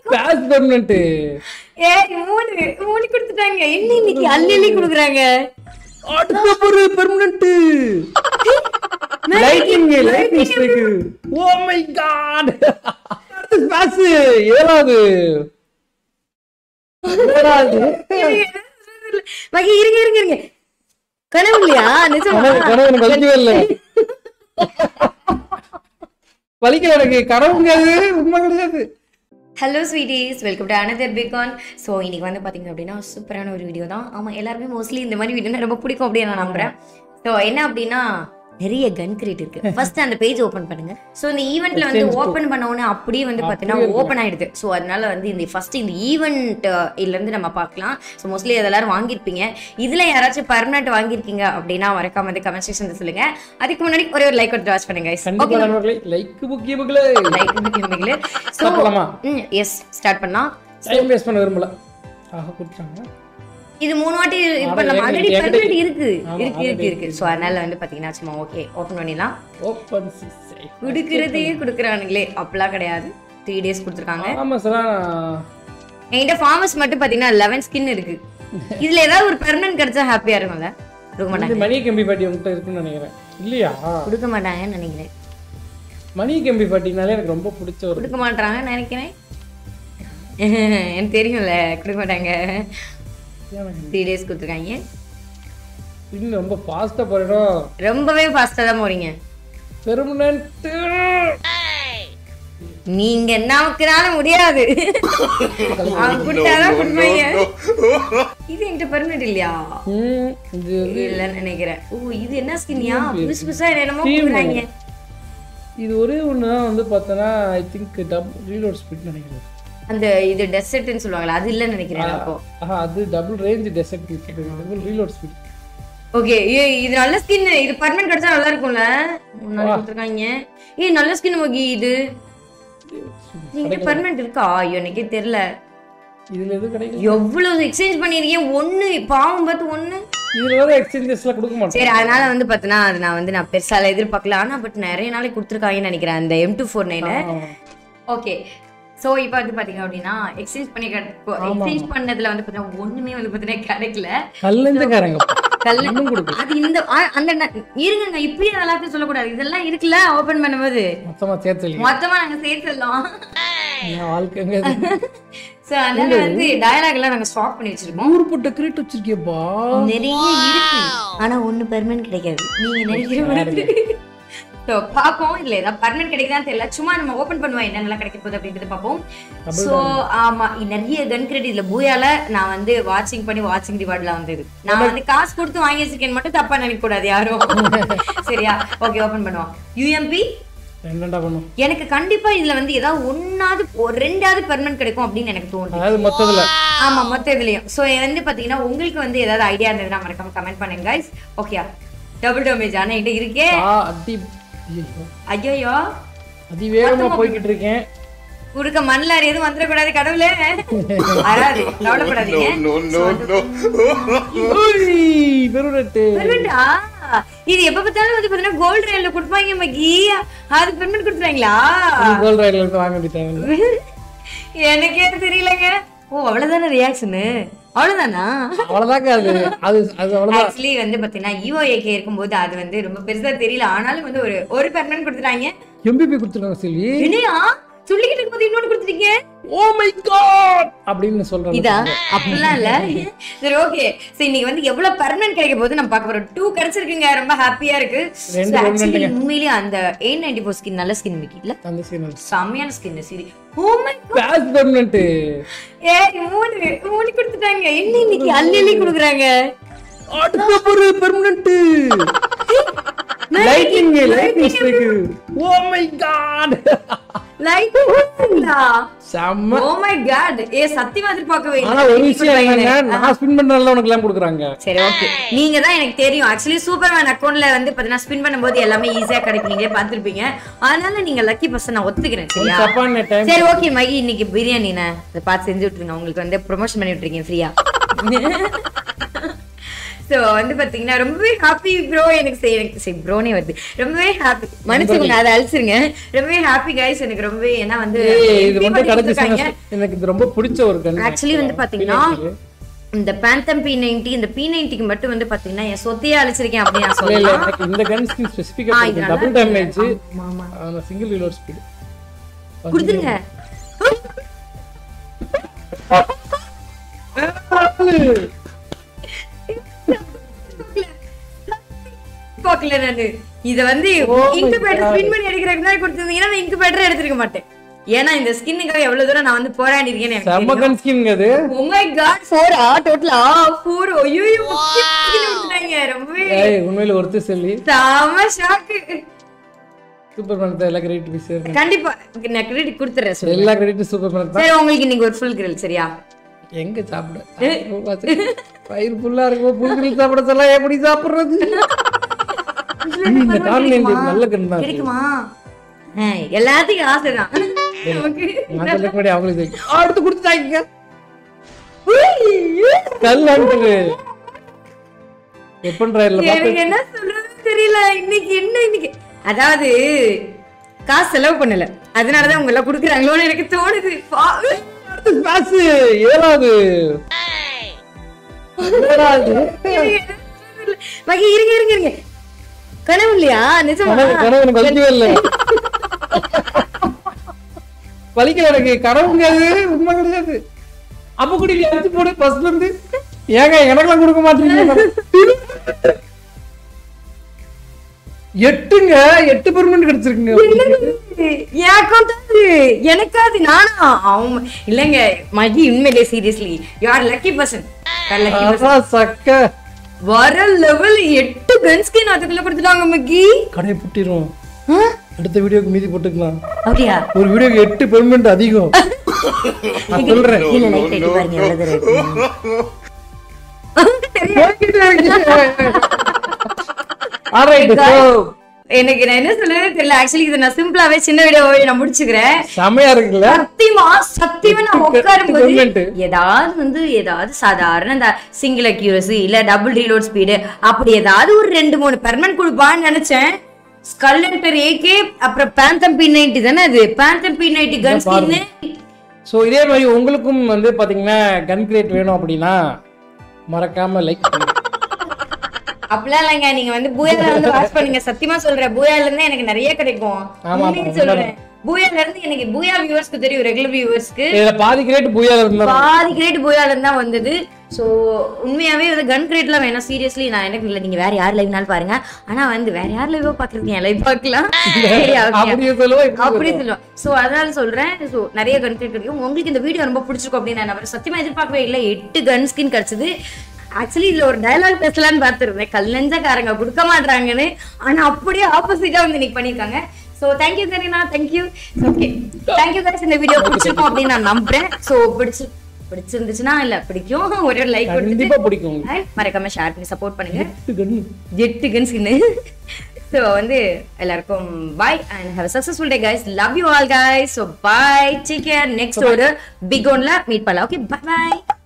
Base permanent ஏய் மூணு மூணு கொடுத்துட்டாங்க என்ன இன்னைக்கு அள்ளி அள்ளி கொடுக்குறாங்க அடுத்த ஒரு permanent lightning lightning strike oh my god அடுத்த ஸ்பாஸ் ஏழாவது ஏழாவது மகி இருங்க இருங்க இருங்க கனவு இல்லையா நிஜமா கனவு கனவு எனக்கு வலிக்கவே இல்லை வலிக்கல எனக்கு கனவுங்க அது உண்மை கிடையாது hello sweeties welcome to another பிகான் ஸோ இன்னைக்கு வந்து பார்த்தீங்க அப்படின்னா சூப்பரான ஒரு வீடியோ தான் ஆமாம் எல்லாருமே மோஸ்ட்லி இந்த மாதிரி வீடியோ ரொம்ப பிடிக்கும் அப்படின்னு நான் நம்புறேன் ஸோ என்ன அப்படின்னா நிறைய கன் கிரியேட் இருக்கு ஃபர்ஸ்ட் அந்த பேஜ் ஓப்பன் பண்ணுங்க ஸோ இந்த ஈவெண்ட்ல வந்து ஓப்பன் பண்ண உடனே அப்படியே வந்து பார்த்தீங்கன்னா ஓப்பன் ஆயிடுது ஸோ அதனால வந்து இந்த ஃபர்ஸ்ட் இந்த ஈவெண்ட் இருந்து நம்ம பார்க்கலாம் ஸோ மோஸ்ட்லி எல்லாரும் வாங்கியிருப்பீங்க இதுல யாராச்சும் பர்மனெண்ட் வாங்கியிருக்கீங்க அப்படின்னா மறக்காம வந்து கமெண்ட் செக்ஷன்ல சொல்லுங்க அதுக்கு முன்னாடி ஒரே ஒரு லைக் கொடுத்து வாட்ச் பண்ணுங்க கண்டிப்பா நண்பர்களே லைக் முக்கிய மக்களே லைக் ஸோ சாப்பிடலாமா எஸ் ஸ்டார்ட் பண்ணலாம் டைம் வேஸ்ட் பண்ண விரும்பல ஆக கொடுத்தாங்க இது மூணு வாட்டி இது ஆமா, பண்ணலாம் ஆல்ரெடி என்கிட்ட- பெர்மனெண்ட் இருக்கு ஆமா, இருக்கு இருக்கு already இருக்கு ஸோ அதனால வந்து பாத்தீங்கன்னா சும்மா ஓகே ஓப்பன் பண்ணிடலாம் ஓப்பன் கொடுக்கறதையே கொடுக்குறானுங்களே அப்படிலாம் கிடையாது த்ரீ டேஸ் கொடுத்துருக்காங்க ஆமா சார் என்கிட்ட ஃபார்மஸ் மட்டும் பாத்தீங்கன்னா லெவன் ஸ்கின் இருக்கு இதுல ஏதாவது ஒரு பெர்மனன்ட் கிடைச்சா ஹாப்பியா இருக்கும்ல கொடுக்க மாட்டாங்க இந்த மணி கம்பி பாட்டி உங்ககிட்ட இருக்குன்னு நினைக்கிறேன் இல்லையா கொடுக்க மாட்டாங்கன்னு நினைக்கிறேன் மணி கம்பி பாட்டினாலே எனக்கு ரொம்ப பிடிச்ச ஒரு கொடுக்க மாட்டாங்கன்னு நினைக்கிறேன் எனக்கு தெரியும்ல கொடுக்க மாட்டாங்க த்ரீ டேஸ் கொடுத்துருக்காங்க இன்னும் ரொம்ப ஃபாஸ்டா போயிடும் ரொம்பவே ஃபாஸ்டா தான் போறீங்க பெர்மனன்ட் நீங்க நமக்குனால முடியாது அவன் கொடுத்தாதான் கொடுப்பாங்க இது என்கிட்ட பெர்மனெண்ட் இல்லையா இது இல்லைன்னு நினைக்கிறேன் ஓ இது என்ன ஸ்கின்யா புதுசு புதுசா என்னமோ கொடுக்குறாங்க இது ஒரே ஒன்று தான் வந்து பார்த்தோன்னா I think double reload speed நினைக்கிறேன் அந்த இது டெசர்ட்னு சொல்லுவாங்களா அது இல்லைன்னு நினைக்கிறேன் அப்போ ஆஹா அது double range desert double reload speed okay இது நல்ல ஸ்கின் இது பர்மனெண்ட் கிடைச்சா நல்லா இருக்கும்ல நல்லா கொடுத்துருக்காங்க ஏய் நல்ல ஸ்கின் மோகி இது நீங்க பர்மனெண்ட் இருக்கா ஐயோ எனக்கே தெரியல இதுல எதுவும் கிடைக்கல எவ்வளவு எக்ஸ்சேஞ்ச் பண்ணிருக்கீங்க ஒண்ணு பாவம் பார்த்து ஒண்ணு இதுல வர எக்ஸ்சேஞ்சஸ்லாம் கொடுக்க மாட்டேன் சரி அதனால வந்து பார்த்தீங்கன்னா அது நான் வந்து நான் பெருசால எதிர்பார்க்கல ஆனா பட் நிறைய நாளைக்கு கொடுத்துருக்காங்கன்னு நினைக்கிறேன் அந்த M two four nine okay so இப்போ வந்து பார்த்தீங்க அப்படின்னா எக்ஸ்சேஞ்ச் பண்ணி எக்ஸ்சேஞ்ச் பண்ணதுல வந்து பார்த்தீங்கன்னா ஒண்ணுமே வந்து பார்த்தீங்கன்னா கிடைக்கல கல்லந்தக்காரங்க கல்ல இன்னும் கொடுக்கு அது இந்த ஆ, அந்த ந- இருங்கங்க இப்படியே எல்லாத்தையும் சொல்லக்கூடாது இதெல்லாம் இருக்குல்ல ஓபன் பண்ணும்போது மொத்தமா சேர்த்து மொத்தமா நாங்க சேர்த்துடலாம் என் வாழ்க்கைங்க இது. ஸோ அதனால வந்து டயலாக் எல்லாம் நாங்க ஸ்டாக் பண்ணி வச்சிருக்கோம் ஊர் போட்ட கிரீட் வச்சிருக்கியப்பா நிறைய இருக்கு ஆனா ஒண்ணு பெர்மனன்ட் கிடைக்காது நீங்க நினைக்கிற மாதிரி ஸோ பார்ப்போம் இதுல ஏதாவது பர்மனன்ட் கிடைக்குதான்னு தெரியல சும்மா நம்ம ஓபன் பண்ணுவோம் என்னென்னலாம் கிடைக்க போகுது அப்படின்றது பார்ப்போம் ஸோ ஆமா நிறைய கன் கிரெடிட் இதுல பூயால நான் வந்து வாட்சிங் பண்ணி வாட்சிங் ரிவார்ட்ல வந்தது நான் வந்து காசு கொடுத்து வாங்கி வச்சிருக்கேன் மட்டும் தப்பா நினைக்க கூடாது யாரும் சரியா ஓகே ஓபன் பண்ணுவோம் யூஎம்பி என்னடா பண்ணும் எனக்கு கண்டிப்பா இதுல வந்து ஏதாவது ஒன்னாவது ஒரு ரெண்டாவது பெர்மனன்ட் கிடைக்கும் அப்படின்னு எனக்கு தோணுது அதாவது மொத்தத்துல ஆமா மொத்த இதுலயும் சோ வந்து பாத்தீங்கன்னா உங்களுக்கு வந்து ஏதாவது ஐடியா இருந்ததுன்னா மறக்காம கமெண்ட் பண்ணுங்க guys ஓகேயா டபுள் டேமேஜ் ஆனா என்கிட்ட இருக்கே ஆ அடி ஐயோ ஐயோ அதிவேகமா போய்கிட்டு இருக்கேன் கொடுக்க மண்ணில் எதுவும் வந்துடக்கூடாது கடவுளே வராது கவலைப்படாதீங்க பெருடட்டு பெர்மனண்டா இது எப்ப பார்த்தாலும் வந்து பாத்தீங்கன்னா கோல்டு ரயில்ல கொடுப்பாங்க மகி அது பெர்மனன்ட் கொடுத்துறாங்களா கோல்ட் ரைட்ல இருந்து வாங்க வேண்டியது எனக்கே தெரியலங்க ஓ அவ்வளவுதானே ரியாக்ஷனு அவ்வளவுதானா அவ்வளவுதாங்க அது அது அது அவ்வளவுதான் ஆக்சுவலி வந்து பாத்தீங்கன்னா யூஓஏகே இருக்கும்போது அது வந்து ரொம்ப பெருசா தெரியல ஆனாலும் வந்து ஒரு ஒரு பெர்மனன்ட் கொடுத்துட்டாங்க எம்பிபி கொடுத்துருக்காங்க செல்வி என்னையா சொல்லிக்கிட்டு இருக்கும்போது இன்னொன்னு கொடுத்துட்டீங்க ஓ மை காட் அப்படின்னு சொல்றாங்க இதா அப்படிலாம் இல்ல சரி ஓகே சரி இன்னைக்கு வந்து எவ்வளவு பெர்மனன்ட் கிடைக்க போது நம்ம பார்க்க போறோம் டூ கிடைச்சிருக்குங்க ரொம்ப ஹாப்பியா இருக்கு ரெண்டு So, actually உண்மையிலேயே அந்த ஏ நைன்டி ஃபோர் ஸ்கின் நல்ல ஸ்கின் மிக்கி இல்ல அந்த சீன் செம்மையான ஸ்கின் சரி ஓ மை பேஸ் பெர்மனன்ட் ஏய் மூணு மூணு கொடுத்துட்டாங்க என்ன இன்னைக்கு அள்ளி அள்ளி கொடுக்குறாங்க அடுத்த ஒரு permanent lightning lightning strike oh my god light செம்ம ஓ மை காட் ஏ சத்தியமா எதிர்பார்க்கவே இல்லை. ஆனா ஒரு விஷயம் என்னங்க நான் ஸ்பின் பண்றதுல உனக்கு எல்லாம் கொடுக்குறாங்க சரி ஓகே நீங்க தான் எனக்கு தெரியும் ஆக்சுவலி சூப்பர்மேன் அக்கௌண்ட்ல வந்து பாத்தீங்கன்னா ஸ்பின் பண்ணும்போது எல்லாமே ஈஸியா கிடைக்கும் நீங்களே பார்த்திருப்பீங்க அதனால நீங்க லக்கி பர்சன் நான் ஒத்துக்கிறேன் சரியா தப்பான டைம் சரி ஓகே மகி இன்னைக்கு பிரியாணிண்ணே இதை பார்த்து செஞ்சு விட்டுருங்க உங்களுக்கு வந்து ப்ரொமோஷன் பண்ணி விட்டுருக்கீங்க ஃப்ரீயா ஸோ வந்து பாத்தீங்கன்னா ரொம்பவே ஹாப்பி ப்ரோ எனக்கு சரி எனக்கு சரி ப்ரோனே வருது ரொம்பவே ஹாப்பி மனுஷங்க அதை அழிச்சிருங்க ரொம்பவே ஹாப்பி கைஸ் எனக்கு ரொம்பவே ஏன்னா வந்து ஏய், இது வந்து கடைசி கொடுத்திருக்காங்க. semester எனக்கு இது ரொம்ப பிடிச்ச ஒரு கன் ஆக்சுவலி வந்து பாத்தீங்கன்னா இந்த பேந்தம் பி நைன்டி இந்த பி நைன்டிக்கு மட்டும் வந்து பாத்தீங்கன்னா என் சொத்தையே அழிச்சிருக்கேன் அப்படின்னு நான் இல்ல இல்ல சொல்லலாம் எனக்கு இந்த கன் ஸ்கின் ஸ்பெசிஃபிக்கா ஆ, இது நல்லா டபுள் டேமேஜ் ஆமா, ஆமா. அந்த சிங்கிள் ரீலோட் ஸ்பீடு கொடுத்துருங்க பார்க்கல நானு இத வந்து இன்குபேட்டர் ஸ்பின் பண்ணி எடுக்கிறதுக்கு தான் கொடுத்திருந்தீங்கன்னா நான் இன்குபேட்டர் எடுத்திருக்க மாட்டேன் ஏன்னா இந்த ஸ்கின்னுக்காக எவ்வளவு தூரம் நான் வந்து போராடி இருக்கேன்னு எனக்கு செம்ம கன் ஸ்கின் அது ஓ மை காட் ஃபோர் ஆ டோட்டலா ஃபோர் ஐயோ கொடுத்துட்டாங்க ரொம்பவே ஏய் உண்மையில ஒருத்தர் சொல்லி செம ஷாக்கு சூப்பர் மேன் எல்லா கிரெடிட் போய் சேருங்க கண்டிப்பா நான் கிரெடிட் கொடுத்துறேன் சொல்லு. எல்லா கிரெடிட்டும் சூப்பர் மேன் தான் சரி உங்களுக்கு இன்னைக்கு ஒரு ஃபுல் கிரில் சரியா எங்க சாப்பிட பயிர் ஃபுல்லா இருக்கும் புல்கில் சாப்பிட சொல்ல எப்படி சாப்பிடுறது இந்த கான்வென்ட் நல்ல கன் தான் கிடைக்குமா ஆ, எல்லாத்துக்கும் ஆசைதான் நமக்கு. நான் சொல்ல முன்னாடி அவங்களுக்கு தெரியும். ஆ, எடுத்து கொடுத்துட்டாங்க கல் அனுப்புது எப்பன்ற இல்ல எனக்கு என்ன சொல்றதுன்னு தெரியல இன்னைக்கு என்ன இன்னைக்கு அதாவது காசு செலவு பண்ணல அதனாலதான் அவங்க எல்லாம் குடுக்குறாங்களோன்னு எனக்கு தோணுது பா- அடுத்து ஸ்பாஸ் ஏழாவது ஏழாவது மகி இருங்க இருங்க இருங்க கனவு இல்லையா நிஜமா கனவு கனவு எனக்கு வலிக்கவே இல்லை வலிக்கல எனக்கு கனவுங்க அது உண்மை கிடையாது அப்ப கூட நீ அடிச்சு போடு ஃபர்ஸ்ட்ல இருந்து ஏங்க எனக்கெல்லாம் கொடுக்க மாட்டீங்க எட்டுங்க எட்டு பெர்மனன்ட் கிடைச்சிருக்குங்க என் அக்கௌண்ட் அது எனக்காது நானா அவன் இல்லைங்க மகி உண்மையிலே seriously you are lucky person lucky அதான் சக்க வர லெவல் எட்டு கன் ஸ்கின் அதுக்குள்ள கொடுத்துட்டாங்க மகி கடையை புட்டிரும் ஆ? அடுத்த வீடியோக்கு மீதி போட்டுக்கலாம் அப்படியா ஒரு வீடியோக்கு எட்டு பெர்மனன்ட் அதிகம் நான் சொல்றேன் இல்ல லைட் எட்டி பாருங்க எவ்வளவு தூரம் இருக்குன்னு. ஆல்ரைட் சோ எனக்கு நான் என்ன சொல்றதே தெரியல ஆக்சுவலி இதை நான் சிம்பிளாவே சின்ன வீடியோவை நான் முடிச்சுக்கிறேன் செமையா இருக்குல்ல சத்தியமா சத்தியமா நான் உட்காரும் போது comment. ஏதாவது வந்து ஏதாவது சாதாரண இந்த சிங்கிள் அக்யூரசி இல்ல டபுள் ரீலோட் ஸ்பீடு அப்படி ஏதாவது ஒரு ரெண்டு மூணு பெர்மனன்ட் கொடுப்பான்னு நினைச்சேன் ஸ்கல்லண்டர் ஏகே அப்புறம் பேந்தம் பி நைன்டி தானே அது பேந்தம் பி நைன்டி கன் ஸ்கின்னு ஸோ இதே மாதிரி உங்களுக்கும் வந்து பாத்தீங்கன்னா கன் கிரேட் வேணும் அப்படின்னா மறக்காம லைக் பண்ணுங்க அப்படிலாம் இல்லைங்க நீங்க வந்து பூயால வந்து வாட்ச் பண்ணுங்க சத்தியமா சொல்றேன் பூயால இருந்து எனக்கு நிறைய கிடைக்கும் ஆமா, உண்மையை சொல்றேன் பூயால இருந்து எனக்கு பூயா வியூவர்ஸ்க்கு தெரியும் ரெகுலர் வியூவர்ஸ்க்கு இதுல பாதி கிரேட் பூயால இருந்தா பாதி கிரேட் பூயால இருந்தா வந்தது சோ உண்மையாவே வந்து கன் கிரேட்லாம் வேணாம் சீரியஸ்லி நான் எனக்கு இல்ல நீங்க வேற யார் லைவ்னாலும் பாருங்க ஆனா வந்து வேற யார் லைவோ பாக்குறதுக்கு என் லைவ் பார்க்கலாம் சரியா, okay. அப்படியே சொல்லுவோம் இப்படி அப்படி சொல்லுவோம் சோ அதனால சொல்றேன் சோ நிறைய கன் கிரேட் கிடைக்கும் உங்களுக்கு இந்த வீடியோ ரொம்ப பிடிச்சிருக்கும் அப்படின்னு நான் நம்புறேன். சத்தியமா எதிர்பார்க்கவே இல்லை எட்டு கன் ஸ்கின் கிடைச்சது ஆக்சுவலி இதுல ஒரு டயலாக் பேசலாம்னு பார்த்துருந்தேன் கல்லஞ்சக்காரங்க கொடுக்க மாட்டாங்கன்னு ஆனா அப்படியே ஆப்போசிட்டா வந்து இன்னைக்கு பண்ணிருக்காங்க so thank you Kareena thank you okay thank you guys இந்த வீடியோ பிடிச்சிருக்கும் அப்படின்னு நான் நம்புறேன் சோ பிடிச்சு பிடிச்சிருந்துச்சுன்னா இல்ல பிடிக்கும் ஒரே ஒரு லைக் கொடுத்துட்டு கண்டிப்பா பிடிக்கும் உங்களுக்கு. Hi, மறக்காம ஷேர் பண்ணி சப்போர்ட் பண்ணுங்க எட்டு gun. ஜெட்டு கன்ஸ்கின்னு ஸோ வந்து எல்லாருக்கும் bye and have successful day guys love you all guys so bye take care next ஒரு பிக் ஒன்ல மீட் பண்ணலாம் ஓகே பாய் பாய்